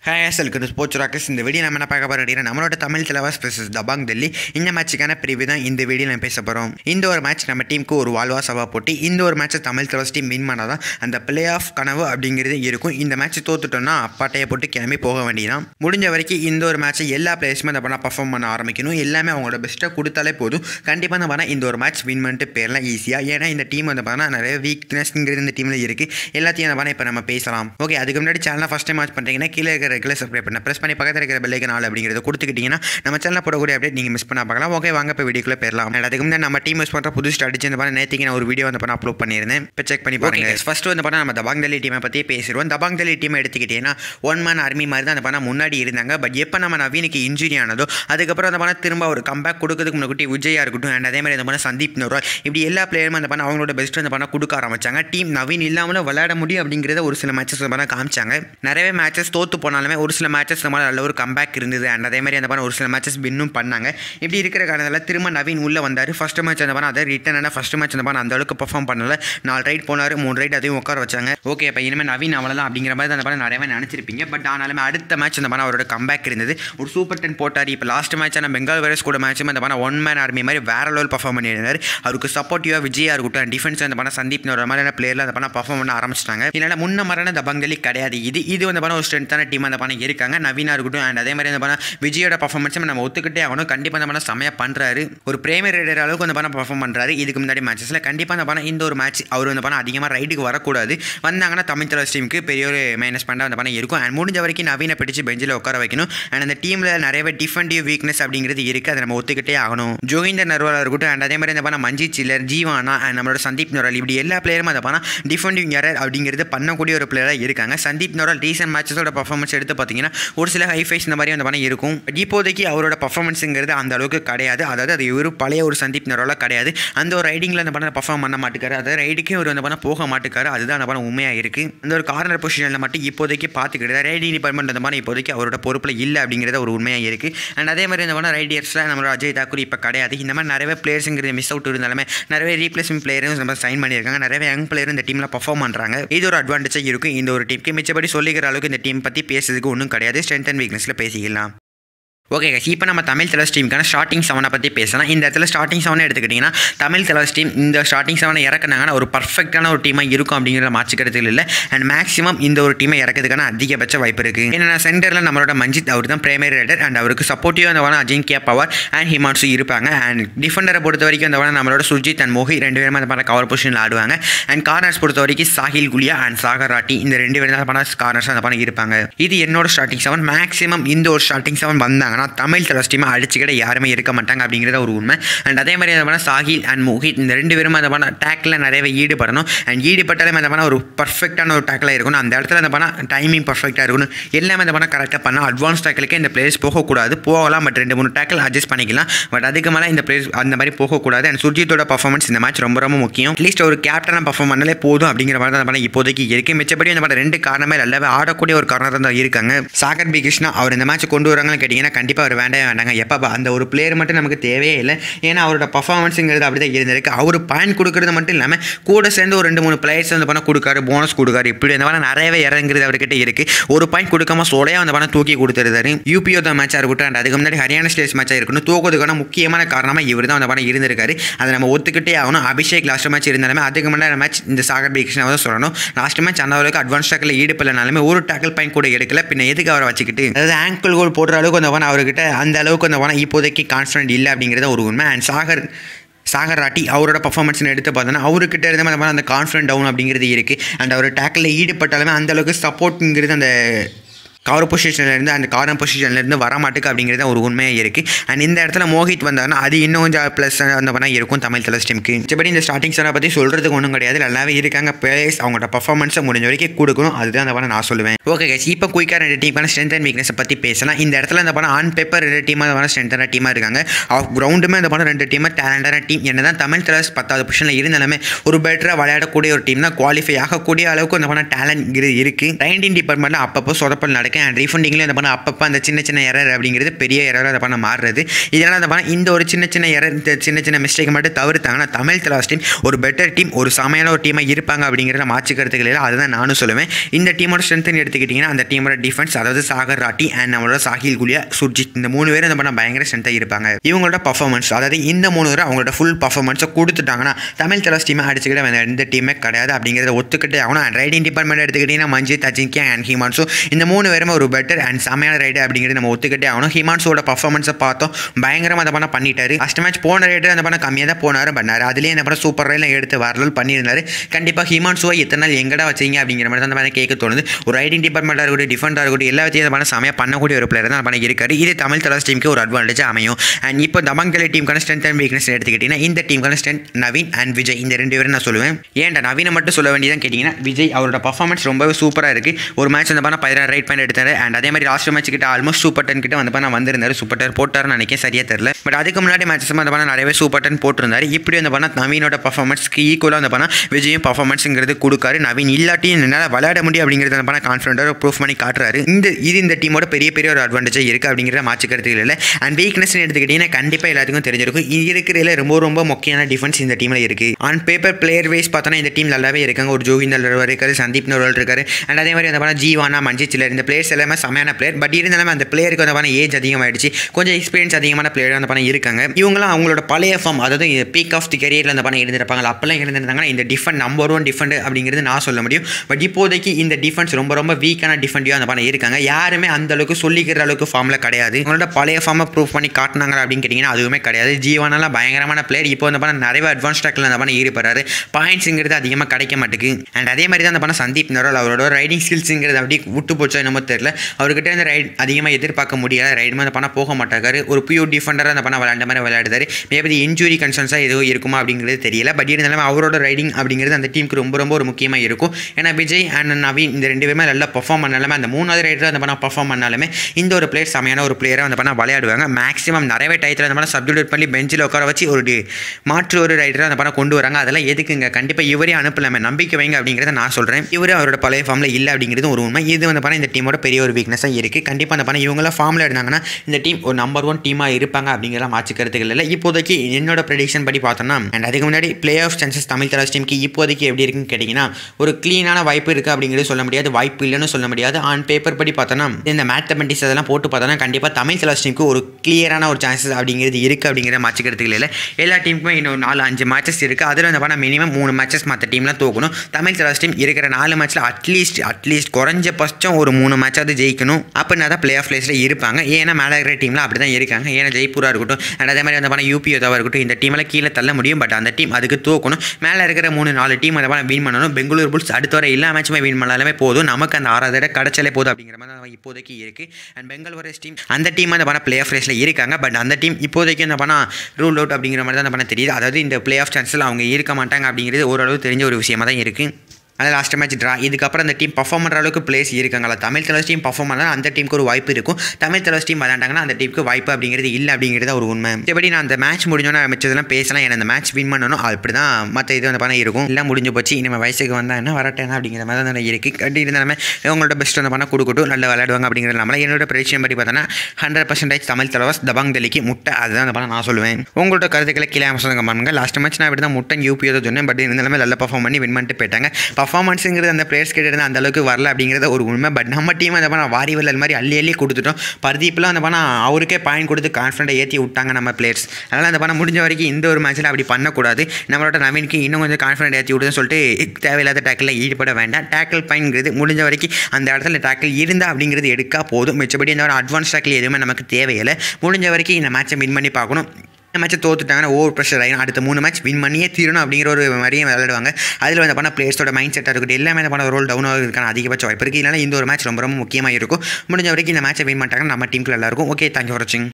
ஹேசலுக்கு sports rockers இந்த video நம்ம என்ன பார்க்க போகிறோம் அப்படின்னா நம்மளோட தமிழ் தலைவாஸ் vs தபாங் டெல்லி இந்த மேட்சுக்கான பிரிவு தான் இந்த வீடியோ நம்ம பேச போகிறோம் இந்த ஒரு மேட்ச் நம்ம டீமுக்கு ஒரு வாழ்வா சவா போட்டு இந்த ஒரு மேட்ச்சை தமிழ் தலைவாஸ் டீம் வின் பண்ணால் தான் அந்த பிளே ஆஃப் கனவு அப்படிங்கிறது இருக்கும் இந்த மேட்ச் தோத்துட்டோம்னா அப்பாட்டையை போட்டு கிளம்பி போக வேண்டியதான் முடிஞ்ச வரைக்கும் இந்த ஒரு மேட்ச்சை எல்லா பிளேயர்ஸுமே அந்த பண்ண பர்ஃபார்ம் பண்ண ஆரம்பிக்கணும் எல்லாமே அவங்களோட பெஸ்ட்டாக கொடுத்தாலே போதும் கண்டிப்பாக அந்த பண்ணால் இந்த ஒரு மேட்ச் வின் பண்ணிட்டு போயிடலாம் ஈஸியாக ஏன்னா இந்த டீம் வந்து பார்த்தா நிறைய வீக்னஸ்ங்கிறது இந்த டீமில் இருக்குது எல்லாத்தையும் அந்த பண்ண இப்போ நம்ம பேசலாம் ஓகே அதுக்கு முன்னாடி சேனலை ஃபஸ்ட் டைம் வாட்ச் பண்ணுறீங்கன்னா கீழே இருக்கிற ரெகுலர் சப்ஸ்கிரைப் பண்ண ப்ரெஸ் பண்ணி பக்கத்தில் இருக்கிற பெல்லைக்கு நாள் அப்படிங்கிறத கொடுத்துக்கிட்டிங்கன்னா நம்ம சேனலில் போடக்கூடிய அப்டேட் நீங்கள் மிஸ் பண்ண பார்க்கலாம் ஓகே வாங்க இப்போ வீடியோக்குள்ளே போயிடலாம் And அதுக்கு முன்னாடி நம்ம டீம் யூஸ் பண்ணுற புது ஸ்ட்ராட்டஜி இந்த பண்ண நேற்றுக்கு நான் ஒரு வீடியோ வந்து பண்ண அப்லோட் பண்ணியிருந்தேன் இப்போ செக் பண்ணி பாருங்க ஃபஸ்ட்டு வந்து பண்ணால் நம்ம தபாங் டெல்லி டீமை பற்றி பேசிடுவோம் தபாங் டெல்லி டீமை எடுத்துக்கிட்டிங்கன்னா ஒன் மேன் ஆர்மி மாதிரி தான் அந்த பண்ண முன்னாடி இருந்தாங்க பட் எப்போ நம்ம நவீனுக்கு இன்ஜுரி ஆனதோ அதுக்கப்புறம் அந்த பண்ண திரும்ப ஒரு கம்பேக் கொடுக்கறதுக்கு முன்னாடி விஜயா இருக்கட்டும் அண்ட் அதே மாதிரி அந்த பண்ண சந்தீப் நோரால் இப்படி எல்லா பிளேயரும் அந்த பண்ண அவங்களோட பெஸ்ட் அந்த பண்ண கொடுக்க ஆரம்பிச்சாங்க டீம் நவீன் இல்லாமலும் விளையாட முடியும் அப்படிங்கிறத ஒரு சில மேட்சஸ் பண்ண காமிச்சாங்க நிறையவே மேட்சஸ் தோத்து போனாலுமே ஒரு சில மேட்சஸ் நம்ம நல்ல ஒரு கம்பேக் இருந்தது அண்ட் அதே மாதிரி அந்த பண்ண ஒரு சில மேட்சஸ் வின்னும் பண்ணாங்க இப்படி இருக்கிற காரணத்தில் திரும்ப நவீன் உள்ளே வந்தார் ஃபஸ்ட் மேட்ச் அந்த பண்ண அதை ரிட்டன் ஆனால் ஃபஸ்ட் மேட்ச் அந்த பண்ண அந்த அளவுக்கு பர்ஃபார்ம் பண்ணல நாலு ரைட் போனார் மூணு ரைட் அதையும் உட்கார வச்சாங்க ஓகே இப்போ இனிமேல் நவீன் அவ்வளோதான் அப்படிங்கிற மாதிரி அந்த பண்ண நிறையவே நினச்சிருப்பீங்க பட் ஆனாலுமே அடுத்த மேட்ச் அந்த பண்ண அவரோட கம்பேக் இருந்தது ஒரு சூப்பர் டென் போட்டார் இப்போ லாஸ்ட் மேட்சான பெங்கால் வைரஸ் கூட மேட்சும் அந்த பண்ண ஒன் மேன் ஆர்மி மாதிரி வேற லெவல் பர்ஃபார்ம் பண்ணியிருந்தார் அவருக்கு சப்போர்ட்டிவாக விஜயா இருக்கட்டும் டிஃபென்ஸ் அந்த பண்ண சந்தீப் ஒரு மாதிரியான பிளேயரில் அந்த பண்ண பர்ஃபார்ம் பண்ண ஆரம்பிச்சிட்டாங்க இல்லைனா முன்ன மரண தபங்கலி கிடையாது இது இது வந்து பண்ண ஒரு ஸ்ட்ரென்த்தான டீம் அந்த பண்ண இருக்காங்க நவீனா இருக்கட்டும் அண்ட் அதே மாதிரி அந்த பண்ண விஜயோட பர்ஃபார்மன்ஸும் நம்ம ஒத்துக்கிட்டே ஆகணும் கண்டிப்பாக அந்த பண்ண செமையாக பண்ணுறாரு ஒரு பிரேமர் ரைடர் அளவுக்கு அந்த பண்ண பர்ஃபார்ம் பண்ணுறாரு இதுக்கு முன்னாடி மேட்சஸில் கண்டிப்பாக அந்த பண்ண இந்த ஒரு மேட்ச் அவர் வந்து பண்ண அதிகமாக ரைடுக்கு வரக்கூடாது வந்தாங்கன்னா தமிழ் தலைவர் டீமுக்கு பெரிய ஒரு மைனஸ் பண்ண அந்த பண்ண இருக்கும் அண்ட் முடிஞ்ச வரைக்கும் நவீனை பிடிச்சு பெஞ்சில் உட்கார வைக்கணும் அண்ட் அந்த டீமில் நிறையவே டிஃபென்டிவ் வீக்னஸ் அப்படிங்கிறது இருக்குது அதை நம்ம ஒத்துக்கிட்டே ஆகணும் ஜோகிந்தர் நர்வாலா இருக்கட்டும் அண்ட் அதே மாதிரி இந்த பண்ண மஞ்சித் சில்லர் ஜீவானா அண்ட் நம்மளோட சந்தீப் நோரால் இப்படி எல்லா பிளேயரும் அதை பண்ணால் டிஃபெண்டிவ் எரர் அப்படிங்கிறது பண்ணக்கூடிய ஒரு பிளேயராக இருக்காங்க சந்தீப் நோரால் ரீசன்ட் மேட்சஸோட பர்ஃபார்மன்ஸ் எடுத்து பார்த்தீங்கன்னா ஒரு சில ஹைஃபைஸ் இந்த மாதிரி அந்த பண்ண இருக்கும் But இப்போதைக்கு அவரோட பர்ஃபார்மன்ஸுங்கிறது அந்த அளவுக்கு கிடையாது அதாவது அது ஒரு பழைய ஒரு சந்தீப் நரோலாக கிடையாது அந்த ஒரு ரைடிங்கில் அந்த பண்ண பர்ஃபார்ம் பண்ண மாட்டேக்காரு அதாவது ரைடுக்கே ஒரு அந்த பண்ண போக மாட்டேக்காரு அதுதான் அந்த பண்ண உண்மையாக இருக்குது அந்த ஒரு கார்னர் பொசிஷனில் மட்டும் இப்போதைக்கு பார்த்துக்கிட்டு ரைடிங் டிபார்ட்மெண்ட் அந்த மாதிரி இப்போதைக்கு அவரோட பொறுப்பில் இல்லை அப்படிங்கிறது ஒரு உண்மையாக இருக்குது அண்ட் அதே மாதிரி இந்த பண்ண ரைடியர்ஸில் நம்மளோட அஜய் தாக்கூர் இப்போ கிடையாது இந்த மாதிரி நிறைய பிளேயர்ஸுங்கிறது மிஸ் அவுட் இருந்தாலுமே நிறைய ரீப்ளேஸ்மெண்ட் பிளேயரும் நம்ம சைன் பண்ணியிருக்காங்க நிறைய யங் பிளேயரும் இந்த டீமில் பர்ஃபார்ம் பண்ணுறாங்க இது ஒரு அட்வான்டேஜாக இருக்கும் இந்த ஒரு டீமுக்கு மிச்சப்படி சொல்லிக்கிற அளவுக்கு இந்த டீம் பற்றி பேசுறதுக்கு ஒன்றும் கிடையாது ஸ்ட்ரென்த் அண்ட் வீக்னஸில் பேசிக்கலாம் ஓகே guys இப்போ நம்ம தமிழ் தலைவர்ஸ் டீமுக்கான ஸ்டார்டிங் செவனை பற்றி பேசலாம் இந்த இடத்துல ஸ்டார்டிங் செவனை எடுத்துக்கிட்டிங்கன்னா தமிழ் தலைவர்ஸ் டீம் இந்த ஸ்டார்டிங் செவனை இறக்குனாங்கன்னா ஒரு பர்ஃபெக்டான ஒரு டீமாக இருக்கும் அப்படிங்கிற மாற்றுக்கிறதுக்கு இல்லை அண்ட் மேக்ஸிமம் இந்த ஒரு டீமை இறக்கிறதுக்கான அதிகபட்ச வாய்ப்பு இருக்குது ஏன்னா சென்டரில் நம்மளோட மஞ்சித் அவர் தான் பிரைமரி ரைடர் அண்ட் அவருக்கு சப்போர்ட்டிவாக அந்த வன அஜிங்கியா பவர் அண்ட் ஹிமான்சு இருப்பாங்க அண்ட் டிஃபெண்டரை பொறுத்த வரைக்கும் அந்த வன நம்மளோட சுர்ஜித் அண்ட் மோஹி ரெண்டு பேரும் அந்த மாதிரி கவர் பொசிஷனில் ஆடுவாங்க அண்ட் கார்னர்ஸ் பொறுத்த வரைக்கும் சாஹில் குலியா அண்ட் சாகர் ராட்டி இந்த ரெண்டு பேரும் தான் பண்ண கார்னர்ஸ் அந்த பண்ண இருப்பாங்க இது என்னோட ஸ்டார்டிங் செவன் மேக்ஸிமம் இந்த ஒரு ஸ்டார்டிங் செவன் வந்தாங்கன்னா தமிழ் தலைவர் டீமை அடிச்சுக்கிட்ட யாருமே இருக்க மாட்டாங்க அப்படிங்கிறத ஒரு உண்மை அண்ட் அதே மாதிரி அந்த பண்ண சாஹில் அண்ட் மோஹித் இந்த ரெண்டு பேரும் அந்த பண்ண டேக்கில் நிறையவே ஈடுபடணும் அண்ட் ஈடுபட்டாலே அந்த பண்ண ஒரு பர்ஃபெக்டான ஒரு டேக்கில் இருக்கணும் அந்த இடத்துல அந்த பண்ண டைமிங் பர்ஃபெக்டாக இருக்கணும் எல்லாமே அந்த பண்ண கரெக்டாக பண்ணால் அட்வான்ஸ் டேக்கிலுக்கு இந்த பிளேயர்ஸ் போகக்கூடாது போகலாம் பட் ரெண்டு மூணு டேக்கில் அட்ஜஸ்ட் பண்ணிக்கலாம் பட் அதுக்கு மேலே இந்த பிளேயர்ஸ் அந்த மாதிரி போகக்கூடாது அண்ட் சுர்ஜித்தோட பர்ஃபார்மன்ஸ் இந்த மேட்ச் ரொம்ப ரொம்ப முக்கியம் அட்லீஸ்ட் ஒரு கேப்டனாக பர்ஃபார்ம் பண்ணாலே போதும் அப்படிங்கிற மாதிரி தான் அந்த பண்ண இப்போதைக்கு இருக்குது மிச்சப்படி அந்த பண்ண ரெண்டு காரணமே நல்லாவே ஆடக்கூடிய ஒரு காரணம் தான் இருக்காங்க சாகர் பி கிருஷ்ணா அவர் இந்த மேட்ச் கொண்டு வராங்கன்னு கேட்டிங்கன்னா கண்டிப்பாக அவர் வேண்டவே வேண்டாங்க எப்போ அந்த ஒரு பிளேயர் மட்டும் நமக்கு தேவையே இல்லை ஏன்னா அவரோட பர்ஃபார்மன்ஸுங்கிறது அப்படி தான் இருந்திருக்கு அவர் பாயிண்ட் கொடுக்குறது மட்டும் இல்லாமல் கூட சேர்ந்து ஒரு ரெண்டு மூணு பிளேயர்ஸ் வந்து பண்ண கொடுக்காரு போனஸ் கொடுக்காரு இப்படி இந்த மாதிரி நிறையவே இறங்குறது அவர்கிட்ட இருக்குது ஒரு பாயிண்ட் கொடுக்காம சோலையாக அந்த பண்ண தூக்கி கொடுத்துருந்தாரு யூபிஓ தான் மேட்சாக இருக்கட்டும் அண்ட் அதுக்கு முன்னாடி ஹரியானா ஸ்டேட்ஸ் மேட்சாக இருக்கட்டும் தூக்குறதுக்கான முக்கியமான காரணமாக இவர் தான் அந்த படம் இருந்திருக்காரு அதை நம்ம ஒத்துக்கிட்டே ஆகணும் அபிஷேக் லாஸ்ட் மேட்ச் இருந்தாலுமே அதுக்கு முன்னாடி மேட்ச் இந்த சாகர் பி கிருஷ்ணாவை தான் சொல்லணும் லாஸ்ட் மேட்ச் அந்த அளவுக்கு அட்வான்ஸ் டேக்கில் ஈடுபடலனாலுமே ஒரு டேக்கிள் பாயிண்ட் கூட எடுக்கல பின்ன எதுக்கு அவரை வச்சுக்கிட்டு அதாவது ஆங்கிள் கோல் போடுற அளவுக்கு அந்த பணம் அவர்கிட்ட அந்த அளவுக்கு அந்த பணம் இப்போதைக்கு கான்ஃபிடன்ட் இல்லை அப்படிங்கிறத ஒரு உண்மை அண்ட் சாகர் சாகர் ராட்டி அவரோட பர்ஃபார்மன்ஸ்னு எடுத்து பார்த்தோன்னா அவர்கிட்ட இருந்த மாதிரி அந்த கான்ஃபிடன்ட் டவுன் அப்படிங்கிறது இருக்குது அண்ட் அவர் டேக்கில் ஈடுபட்டாலுமே அந்த அளவுக்கு சப்போர்ட்டுங்கிறது அந்த கவர் பொசிஷன்லேருந்து அந்த கார்னர் பொசிஷன்லேருந்து வர மாட்டுக்கு அப்படிங்கிறது ஒரு உண்மையாக இருக்குது அண்ட் இந்த இடத்துல மோஹித் வந்தாருன்னா அது இன்னும் கொஞ்சம் ப்ளஸ் அந்த பண்ணால் இருக்கும் தமிழ் தலைஸ் டீமுக்கு மிச்சபடி இந்த ஸ்டார்டிங் சாரை பற்றி சொல்கிறதுக்கு ஒன்றும் கிடையாது நல்லாவே இருக்காங்க பிளேயர்ஸ் அவங்களோட பர்ஃபார்மன்ஸை முடிஞ்ச வரைக்கும் கொடுக்கணும் அதுதான் அந்த பண்ண நான் சொல்லுவேன் ஓகே கைஸ் இப்போ குயிக்காக ரெண்டு டீமான ஸ்ட்ரென்த் அண்ட் வீக்னஸை பற்றி பேசலாம் இந்த இடத்துல இந்த படம் ஆன் பேப்பர் ரெண்டு டீமாக அந்த ஸ்ட்ரென்த்தான டீமாக இருக்காங்க ஆஃப் கிரவுண்டுமே அந்த படம் ரெண்டு டீமாக டேலண்டான டீம் என்ன தான் தமிழ் தலைஸ் பத்தாவது பொசிஷனில் இருந்தாலுமே ஒரு பெட்டராக விளையாடக்கூடிய ஒரு டீம் தான் குவாலிஃபை ஆகக்கூடிய அளவுக்கு அந்த பண்ண டேலண்ட் இருக்குது ரைண்டிங் டிபார்ட்மெண்ட்டில் அப்பப்போ சொதப்பல் நடக்க இருக்குது அண்ட் ரீஃபண்டிங்லேயும் அந்த பண்ண அப்பப்போ அந்த சின்ன சின்ன எரர் அப்படிங்கிறது பெரிய எரர் அதை பண்ண மாறுறது இதனால் அந்த பண்ண இந்த ஒரு சின்ன சின்ன எரர் இந்த சின்ன சின்ன மிஸ்டேக் மட்டும் தவிர்த்தாங்கன்னா தமிழ் தலாஸ் டீம் ஒரு பெட்டர் டீம் ஒரு சமையான ஒரு டீமாக இருப்பாங்க அப்படிங்கிறத மாற்றிக்கிறதுக்கு இல்லை அதுதான் நானும் சொல்லுவேன் இந்த டீமோட ஸ்ட்ரென்த்னு எடுத்துக்கிட்டிங்கன்னா அந்த டீமோட டிஃபென்ஸ் அதாவது சாகர் ராட்டி அண்ட் நம்மளோட சாஹில் குலியா சுர்ஜித் இந்த மூணு பேரும் இந்த பண்ண பயங்கர ஸ்ட்ரென்த்தாக இருப்பாங்க இவங்களோட பர்ஃபார்மன்ஸ் அதாவது இந்த மூணு பேரும் அவங்களோட ஃபுல் பர்ஃபார்மன்ஸை கொடுத்துட்டாங்கன்னா தமிழ் தலாஸ் டீமை அடிச்சுக்கிட்ட வேற எந்த டீமே கிடையாது அப்படிங்கிறத ஒத்துக்கிட்டே ஆகணும் அண்ட் ரைடிங் டிபார்ட்மெண்ட் எடுத்துக்கிட்டிங்கன்னா மஞ்சித் அஜிங்கியா அண்ட் ஹிமான்சு இந்த மூணு பேருமே ஒரு பெட்டர் அண்ட் செமையான ரைடு அப்படிங்கிறது நம்ம ஒத்துக்கிட்டே ஆகணும் ஹிமான்ஸோட பர்ஃபார்மன்ஸை பார்த்தோம் பயங்கரமாக அந்த பண்ண பண்ணிட்டாரு ஃபஸ்ட் மேட்ச் போன ரைடு அந்த பண்ண கம்மியாக தான் போனார் பண்ணார் அதுலேயே அந்த பண்ண சூப்பர் ரைடில் எடுத்து வரலல் பண்ணியிருந்தாரு கண்டிப்பாக ஹிமான்ஸுவை எத்தனை நாள் எங்கடா வச்சீங்க அப்படிங்கிற மாதிரி தான் அந்த மாதிரி கேட்க தோணுது ஒரு ரைடிங் டிபார்ட்மெண்ட்டாக இருக்கட்டும் டிஃபெண்டாக இருக்கட்டும் எல்லாத்தையும் அந்த பண்ண செமையாக பண்ணக்கூடிய ஒரு பிளேயர் தான் அந்த பண்ண இருக்காரு இது தமிழ் தலாஸ் டீமுக்கு ஒரு அட்வான்டேஜ் அமையும் அண்ட் இப்போ தமங்கலை டீமுக்கான ஸ்ட்ரென்த் அண்ட் வீக்னஸ் எடுத்துக்கிட்டிங்கன்னா இந்த டீமுக்கான ஸ்ட்ரென்த் நவீன் அண்ட் விஜய் இந்த ரெண்டு பேரும் நான் சொல்லுவேன் ஏன்டா நவீனை மட்டும் சொல்ல வேண்டியதான் கேட்டிங்கன்னா விஜய் அவரோட பர்ஃபார்மன்ஸ் ரொம்பவே சூப்பராக இருக்குது ஒரு மேட்ச் அந்த பண்ண பதினாறு ரைட் பாயிண்ட் எடுத்தாரு அண்ட் அதே மாதிரி லாஸ்ட் மேட்ச் கிட்ட ஆல்மோஸ்ட் சூப்பர் டென் கிட்ட வந்து பண்ண வந்திருந்தாரு சூப்பர் டென் போட்டாருன்னு நினைக்கிறேன் சரியாக தெரியல பட் அதுக்கு முன்னாடி மேட்சஸ் அந்த பண்ண நிறையவே சூப்பர் டென் போட்டிருந்தாரு இப்படி அந்த பண்ண நவீனோட பர்ஃபார்மன்ஸ்க்கு ஈக்குவலாக அந்த பண்ண விஜயும் பர்ஃபார்மன்ஸுங்கிறது கொடுக்காரு நவீன் இல்லாட்டி என்னால் விளையாட முடியும் அப்படிங்கிறது அந்த பண்ண கான்ஃபிடென்ட்டாக ப்ரூஃப் பண்ணி காட்டுறாரு இந்த இது இந்த டீமோட பெரிய பெரிய ஒரு அட்வான்டேஜாக இருக்குது அப்படிங்கிறத மாற்றிக்கிறது இல்லை அண்ட் வீக்னஸ் எடுத்துக்கிட்டிங்கன்னா கண்டிப்பாக எல்லாத்துக்கும் தெரிஞ்சிருக்கும் இருக்கிறதுல ரொம்ப ரொம்ப முக்கியமான டிஃபென்ஸ் இந்த டீமில் இருக்குது ஆன் பேப்பர் பிளேயர் வைஸ் பார்த்தோன்னா இந்த டீம் நல்லாவே இருக்காங்க ஒரு ஜோகிந்தர் இருக்காரு சந்தீப் நோரல் இருக்காரு அண்ட் அதே மாதிரி அந்த பண்ண ஜீவானா மஞ்சி சிலர் இந்த பிளேயர்ஸ் எல்லாமே செமையான பிளேயர் பட் இருந்தாலுமே அந்த பிளேயருக்கு அந்த பண்ண ஏஜ் அதிகமாகிடுச்சு கொஞ்சம் எக்ஸ்பீரியன்ஸ் அதிகமான பிளேயர் அந்த பண்ண இருக்காங்க இவங்களாம் அவங்களோட பழைய ஃபார்ம் அதாவது பீக் ஆஃப் தி கரியரில் அந்த பண்ண இருந்திருப்பாங்க அப்பெல்லாம் இருந்திருந்தாங்கன்னா இந்த டிஃபெண்ட் நம்பர் ஒன் டிஃபெண்ட் அப்படிங்கிறது நான் சொல்ல முடியும் பட் இப்போதைக்கு இந்த டிஃபென்ஸ் ரொம்ப ரொம்ப வீக்கான டிஃபெண்டியாக அந்த பண்ண இருக்காங்க யாருமே அந்த அளவுக்கு சொல்லிக்கிற அளவுக்கு ஃபார்மில் கிடையாது அவங்களோட பழைய ஃபார்மை ப்ரூவ் பண்ணி காட்டினாங்க அப்படின்னு கேட்டிங்கன்னா அதுவுமே கிடையாது ஜீவானெல்லாம் பயங்கரமான பிளேயர் இப்போ அந்த பண்ண நிறைய அட்வான்ஸ் டாக்கில் அந்த பண்ண ஈடுபடுறாரு பாயிண்ட்ஸுங்கிறது அதிகமாக கிடைக்க மாட்டேங்குது அண்ட் அதே மாதிரி தான் அந்த பண்ண சந்தீப் நரோல் அவரோட ரைடிங் ஸ்கில்ஸுங்கிறது அப்படி விட்டு போச்சோ என்னமோ தெரியல அவர்கிட்ட இந்த ரைட் அதிகமாக எதிர்பார்க்க முடியாது ரைடு அந்த பண்ண போக மாட்டாரு ஒரு பியூர் டிஃபெண்டராக அந்த பண்ண விளையாண்ட மாதிரி விளையாடுறாரு மேபி இன்ஜுரி கன்சர்ன்ஸாக எதுவும் இருக்குமா அப்படிங்கிறது தெரியல பட் இருந்தாலும் அவரோட ரைடிங் அப்படிங்கிறது அந்த டீமுக்கு ரொம்ப ரொம்ப ஒரு முக்கியமாக இருக்கும் ஏன்னா விஜய் அண்ட் நவீன் இந்த ரெண்டு பேருமே நல்லா பர்ஃபார்ம் பண்ணாலுமே அந்த மூணாவது ரைடர் அந்த பண்ண பர்ஃபார்ம் பண்ணாலுமே இந்த ஒரு பிளேயர் செமையான ஒரு பிளேயராக அந்த பண்ண விளையாடுவாங்க மேக்ஸிமம் நிறைய டயத்தில் அந்த பண்ண சப்டியூட் பண்ணி பெஞ்சில் உட்கார வச்சு ஒரு டி- மாற்று ஒரு ரைடரை அந்த பண்ண கொண்டு வராங்க அதெல்லாம் எதுக்குங்க கண்டிப்பாக இவரே அனுப்பலாமே நம்பிக்கை வைங்க அப்படிங்கிறத நான் சொல்கிறேன் இவரே அவரோட பழைய ஃபார்மில் இல்லை அப்படிங்கிறது ஒரு உண்மை இது வந்து பண்ண இந்த டீமோட பெரிய ஒரு வீக்னஸாக இருக்குது கண்டிப்பாக அந்த பண்ண இவங்களாம் ஃபார்மில் இருந்தாங்கன்னா இந்த டீம் ஒரு நம்பர் ஒன் டீமாக இருப்பாங்க அப்படிங்கிறத மாற்றிக்கிறதுக்கு இல்லை இப்போதைக்கு என்னோட ப்ரெடிக்ஷன் படி பார்த்தோன்னா அண்ட் அதுக்கு முன்னாடி play off chances Tamil Thalaivas டீமுக்கு இப்போதைக்கு எப்படி இருக்குன்னு கேட்டிங்கன்னா ஒரு க்ளீனான வாய்ப்பு இருக்குது அப்படிங்கிறது சொல்ல முடியாது வாய்ப்பு இல்லைன்னு சொல்ல முடியாது ஆன் பேப்பர் படி பார்த்தோன்னா இந்த மேத்தமெட்டிக்ஸ் அதெல்லாம் போட்டு பார்த்தோன்னா கண்டிப்பாக தமிழ் தலாஸ் டீமுக்கு ஒரு கிளியரான ஒரு சான்சஸ் அப்படிங்கிறது இருக்குது அப்படிங்கிறத மாற்றிக்கிறதுக்கு இல்லை எல்லா டீமுக்குமே இன்னும் நாலு அஞ்சு மேட்சஸ் இருக்குது அதில் வந்து பண்ணால் மினிமம் மூணு மேட்சஸ் மற்ற டீம்லாம் தோக்கணும் தமிழ் தலாஸ் டீம் இருக்கிற நாலு மேட்ச்சில் அட்லீஸ்ட் அட்லீஸ்ட் குறைஞ்சபட்சம் ஒரு மூணு மேட்சாவது ஜெயிக்கணும் அப்படின்னா தான் பிளே ஆஃப் பிளேஸில் இருப்பாங்க ஏன்னா மேலே இருக்கிற டீமில் அப்படி தான் இருக்காங்க ஏன்னா ஜெய்ப்பூராக இருக்கட்டும் அண்ட் அதே மாதிரி வந்து பண்ண யூபி யோதாவாக இருக்கட்டும் இந்த டீமில் கீழே தள்ள முடியும் பட் அந்த டீம் அதுக்கு தூக்கணும் மேலே இருக்கிற மூணு நாலு டீம் அதை பண்ண வின் பண்ணணும் பெங்களூர் புல்ஸ் அடுத்த வரை எல்லா மேட்சுமே வின் பண்ணாலுமே போதும் நமக்கு அந்த ஆறாவது இடம் கிடைச்சாலே போதும் அப்படிங்கிற மாதிரி தான் இப்போதைக்கு இருக்குது அண்ட் பெங்களூர் டீம் அந்த டீம் அந்த பண்ண பிளே ஆஃப் ரேஸில் இருக்காங்க பட் அந்த டீம் இப்போதைக்கு அந்த பண்ண ரூல் அவுட் அப்படிங்கிற மாதிரி தான் அந்த பண்ண தெரியுது அதாவது இந்த பிளே ஆஃப் சான்ஸில் அவங்க இருக்க மாட்டாங்க அப்படிங்கிறது ஓரளவு தெரிஞ்ச ஒரு விஷயமா தான் இருக்குது அதில் லாஸ்ட் மேட்ச் ட்ரா இதுக்கப்புறம் அந்த டீம் பர்ஃபார்ம் பண்ணுற அளவுக்கு பிளேஸ் இருக்காங்களா தமிழ் தலைவர் டீம் பர்ஃபார்ம் பண்ணால் அந்த டீமுக்கு ஒரு வாய்ப்பு இருக்கும் தமிழ் தலைவர் டீம் விளையாண்டாங்கன்னா அந்த டீமுக்கு வாய்ப்பு அப்படிங்கிறது இல்லை அப்படிங்கிறது ஒரு உண்மை மற்றபடி நான் அந்த மேட்ச் முடிஞ்சோன்னே மிச்சதெல்லாம் பேசலாம் ஏன்னா அந்த மேட்ச் வின் பண்ணணும் அப்படி தான் மற்ற இது வந்து பண்ண இருக்கும் எல்லாம் முடிஞ்சு போச்சு இனிமேல் வயசுக்கு வந்தால் என்ன வரட்டேன் அப்படிங்கிற மாதிரி தான் இருக்குது கட்டி இருந்தாலுமே உங்களோட பெஸ்ட் வந்து பண்ண கொடுக்கட்டும் நல்லா விளையாடுவாங்க அப்படிங்கிறது நம்மள என்னோட பிரச்சனை படி பார்த்தோன்னா ஹண்ட்ரட் பர்சன்டேஜ் தமிழ் தலைவஸ் தபாங் டெல்லிக்கு முட்டை அதுதான் அந்த பண்ண நான் சொல்லுவேன் உங்களோட கருத்துக்களை கீழே அம்சங்க பண்ணுங்க லாஸ்ட் மேட்ச் நான் இப்படி தான் முட்டை யூபியோ தான் சொன்னேன் பட் இருந்தாலுமே நல்லா பர்ஃபார்ம் பண்ணி வின் பண்ணிட்டு போயிட்டாங்க பர்ஃபார்மன்ஸுங்கிறது அந்த பிளேயர்ஸ் கிட்ட இருந்து அந்த அளவுக்கு வரல அப்படிங்கிறத ஒரு உண்மை பட் நம்ம டீம் அந்த பண்ண வாரி வல்லல் மாதிரி அள்ளி அள்ளி கொடுத்துட்டோம் பர்தீப்லாம் அந்த பண்ண அவருக்கே பாயிண்ட் கொடுத்து கான்ஃபிடண்ட்டாக ஏற்றி விட்டாங்க நம்ம பிளேயர்ஸ் அதனால் அந்த பண்ண முடிஞ்ச வரைக்கும் இந்த ஒரு மேட்ச்சில் அப்படி பண்ணக்கூடாது நம்மளோட நவீனுக்கு இன்னும் கொஞ்சம் கான்ஃபிடண்ட் ஏற்றி விடுதுன்னு சொல்லிட்டு தேவையில்லாத டேக்கிளில் ஈடுபட வேண்டாம் டேக்கிள் பாயிண்ட்ங்கிறது முடிஞ்ச வரைக்கும் அந்த இடத்துல டேக்கிள் இருந்தால் அப்படிங்கிறது எடுக்கா போதும் மிச்சபடி இந்த ஒரு அட்வான்ஸ் டேக்கிள் எதுவுமே நமக்கு தேவையில்லை முடிஞ்ச வரைக்கும் இந்த மேட்சை வின் பண்ணி பார்க்கணும் இந்த மேட்ச்சை தோத்துட்டாங்கன்னா ஓவர் ப்ரெஷர் ஆகிடும் அடுத்த மூணு மேட்ச் வின் பண்ணியே தீரணும் அப்படிங்கிற ஒரு மாதிரியும் விளையாடுவாங்க அதில் வந்து பண்ண பிளேயர்ஸோட மைண்ட் செட்டாக இருக்கட்டும் எல்லாமே அந்த பண்ண ரோல் டவுன் ஆகிறதுக்கான அதிகபட்ச வாய்ப்பு இருக்குது இல்லைனா இந்த ஒரு மேட்ச் ரொம்ப ரொம்ப முக்கியமாக இருக்கும் முடிஞ்ச வரைக்கும் இந்த மேட்சை வின் பண்ணிட்டாங்கன்னா நம்ம டீமுக்கு நல்லா இருக்கும் ஓகே தேங்க்யூ ஃபார் வாட்சிங்